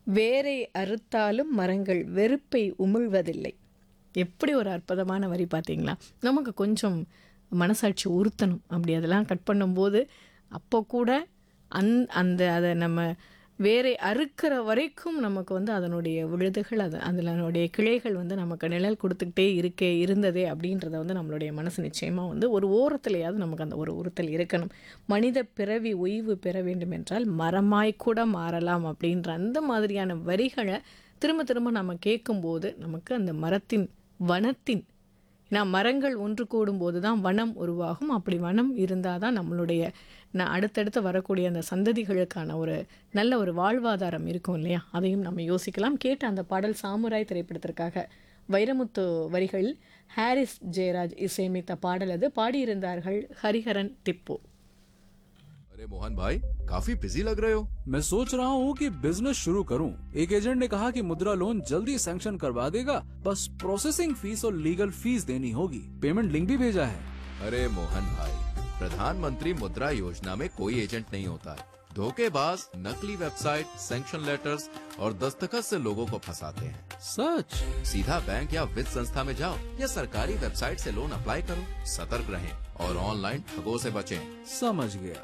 வேரை அறுத்தாலும் மரங்கள் வெறுப்பை உமிழ்வதில்லை எப்படி ஒரு அற்புதமான வரி பார்த்தீங்களா நமக்கு கொஞ்சம் மனசாட்சி உறுத்தணும் அப்படி அதெல்லாம் கட் பண்ணும்போது அப்போ கூட அந் அந்த அதை நம்ம வேரை அறுக்கிற வரைக்கும் நமக்கு வந்து அதனுடைய விழுதுகள் அது அதனுடைய கிளைகள் வந்து நமக்கு நிழல் கொடுத்துக்கிட்டே இருக்கே இருந்ததே அப்படின்றத வந்து நம்மளுடைய மனசு நிச்சயமாக வந்து ஒரு ஓரத்துலையாவது நமக்கு அந்த ஒரு உறுத்தல் இருக்கணும் மனித பிறவி ஓய்வு பெற வேண்டும் என்றால் மரமாய் கூட மாறலாம் அப்படின்ற அந்த மாதிரியான வரிகளை திரும்ப திரும்ப நம்ம கேட்கும்போது நமக்கு அந்த மரத்தின் வனத்தின் ஏன்னா மரங்கள் ஒன்று கூடும்போது தான் வனம் உருவாகும் அப்படி வனம் இருந்தால் தான் நம்மளுடைய ந அடுத்தடுத்து வரக்கூடிய அந்த சந்ததிகளுக்கான ஒரு நல்ல ஒரு வாழ்வாதாரம் இருக்கும் இல்லையா அதையும் நம்ம யோசிக்கலாம் கேட்ட அந்த பாடல் சாமுராய் திரைப்படத்திற்காக வைரமுத்து வரிகளில் ஹாரிஸ் ஜெயராஜ் இசையமைத்த பாடல் அது பாடியிருந்தார்கள் ஹரிஹரன் திப்பு अरे मोहन भाई काफी बिजी लग रहे हो मैं सोच रहा हूँ कि बिजनेस शुरू करूँ एक एजेंट ने कहा कि मुद्रा लोन जल्दी सैंक्शन करवा देगा बस प्रोसेसिंग फीस और लीगल फीस देनी होगी पेमेंट लिंक भी भेजा है अरे मोहन भाई प्रधानमंत्री मुद्रा योजना में कोई एजेंट नहीं होता है धोखेबाज नकली वेबसाइट सैंक्शन लेटर्स और दस्तखत से लोगों को फंसाते हैं सच सीधा बैंक या वित्त संस्था में जाओ या सरकारी वेबसाइट से लोन अप्लाई करो सतर्क रहें और ऑनलाइन ठगों से बचें समझ गया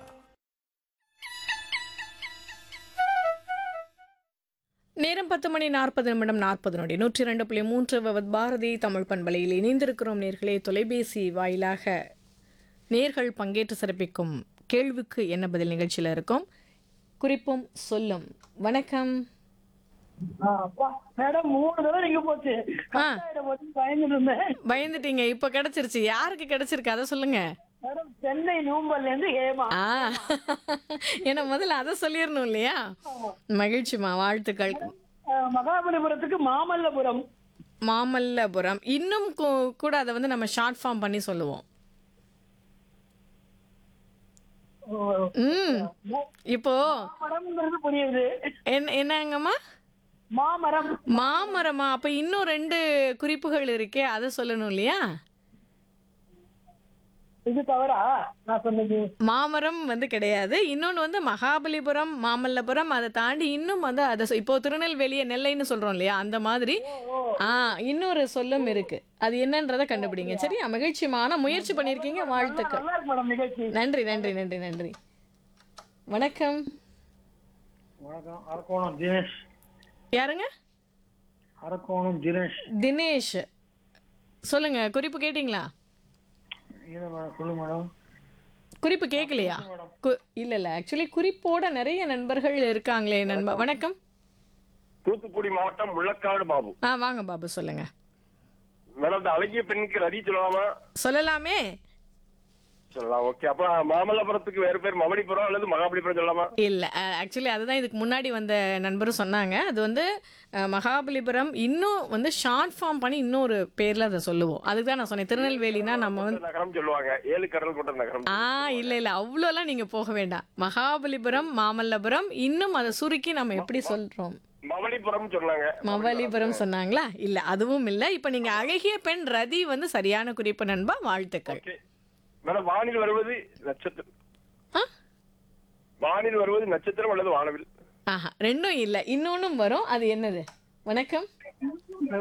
நேரம் பத்து மணி நாற்பது நிமிடம் நாற்பது நொடி நூற்றி ரெண்டு புள்ளி மூன்று விவத் பாரதி தமிழ் பண்பலையில் இணைந்திருக்கிறோம் நேர்களே தொலைபேசி வாயிலாக நேர்கள் பங்கேற்று சிறப்பிக்கும் கேள்விக்கு என்ன பதில் நிகழ்ச்சியில் இருக்கும் குறிப்பும் சொல்லும் வணக்கம் ஆ, அப்பா. மேடம் மூணு தடவை நீங்க போச்சு ஆ. கட்டாயிட போச்சு பயந்துட்டு இருந்தேன் பயந்துட்டீங்க இப்போ கிடைச்சிருச்சு யாருக்கு கிடைச்சிருக்கு அதை சொல்லுங்க மேடம் சென்னை நூம்பல்ல இருந்து ஏமா ஆ ஏன்னா முதல்ல அதை சொல்லிடணும் இல்லையா மகிழ்ச்சிமா வாழ்த்துக்கள் ஆ, மகாபலிபுரத்துக்கு மாமல்லபுரம் மாமல்லபுரம் இன்னும் கூ- கூட அதை வந்து நம்ம ஷார்ட் ஃபார்ம் பண்ணி சொல்லுவோம் ஓ, ம் இப்போ மாமரம்ங்கிறது புரியுது என்ன என்னங்கம்மா மாமரம் மாமரமா அப்ப இன்னும் ரெண்டு குறிப்புகள் இருக்கே அதை சொல்லணும் இல்லையா இது தவறா நான் சொன்னது மாமரம் வந்து கிடையாது இன்னொன்று வந்து மகாபலிபுரம் மாமல்லபுரம் அதை தாண்டி இன்னும் வந்து அதை சொ- இப்போ திருநெல்வேலியை நெல்லைன்னு சொல்றோம் இல்லையா அந்த மாதிரி ஆ இன்னொரு சொல்லும் இருக்கு அது என்னன்றதை கண்டுபிடிங்க சரியா மகிழ்ச்சிமான முயற்சி பண்ணியிருக்கீங்க வாழ்த்துக்கள் நல்லா இருக்கு மேடம் நிகழ்ச்சி நன்றி நன்றி நன்றி நன்றி வணக்கம் வணக்கம் அரக்கோணம் தினேஷ் யாருங்க அரக்கோணம் தினேஷ் தினேஷ் சொல்லுங்க குறிப்பு கேட்டிங்களா இது மேடம் சொல்லு மேடம் குறிப்பு கேட்கலையா கு- இல்ல இல்ல ஆக்சுவலி குறிப்போட நிறைய நண்பர்கள் இருக்காங்களே நண்பா வணக்கம் தூத்துக்குடி மாவட்டம் முள்ளக்காடு பாபு ஆ வாங்க பாபு சொல்லுங்க மேடம் இந்த அழகிய பெண்ணுக்கு ரதி சொல்லலாமா சொல்லலாமே சொல்லலாம் ஓகே அப்ப மாமல்லபுரத்துக்கு வேற பேர் மமடிபுரம் அல்லது மகாபலிபுரம் சொல்லலாமா இல்ல ஆக்சுவலி அதுதான் இதுக்கு முன்னாடி வந்த நண்பரும் சொன்னாங்க அது வந்து அஹ், மகாபலிபுரம் இன்னும் வந்து ஷார்ட் ஃபார்ம் பண்ணி இன்னொரு பேர்ல அதை சொல்லுவோம் அதுக்கு தான் நான் சொன்னேன் திருநெல்வேலினா நம்ம வந்து நகரம் சொல்லுவாங்க ஏழு கடல் கொண்ட நகரம் ஆ இல்ல இல்ல அவ்வளோலாம் நீங்க போக வேண்டாம் மகாபலிபுரம் மாமல்லபுரம் இன்னும் அதை சுருக்கி நம்ம எப்படி சொல்றோம் மமலிபுரம் சொன்னாங்க மவலிபுரம் சொன்னாங்களா இல்ல அதுவும் இல்ல இப்ப நீங்க அழகிய பெண் ரதி வந்து சரியான குறிப்பு நண்பா வாழ்த்துக்கள் ஓகே மேடம் வானில் வருவது நட்சத்திரம் ஆ? வானில் வருவது நட்சத்திரம் அல்லது வானவில் ஆஹா ரெண்டும் இல்ல இன்னொன்னும் வரும் அது என்னது வணக்கம்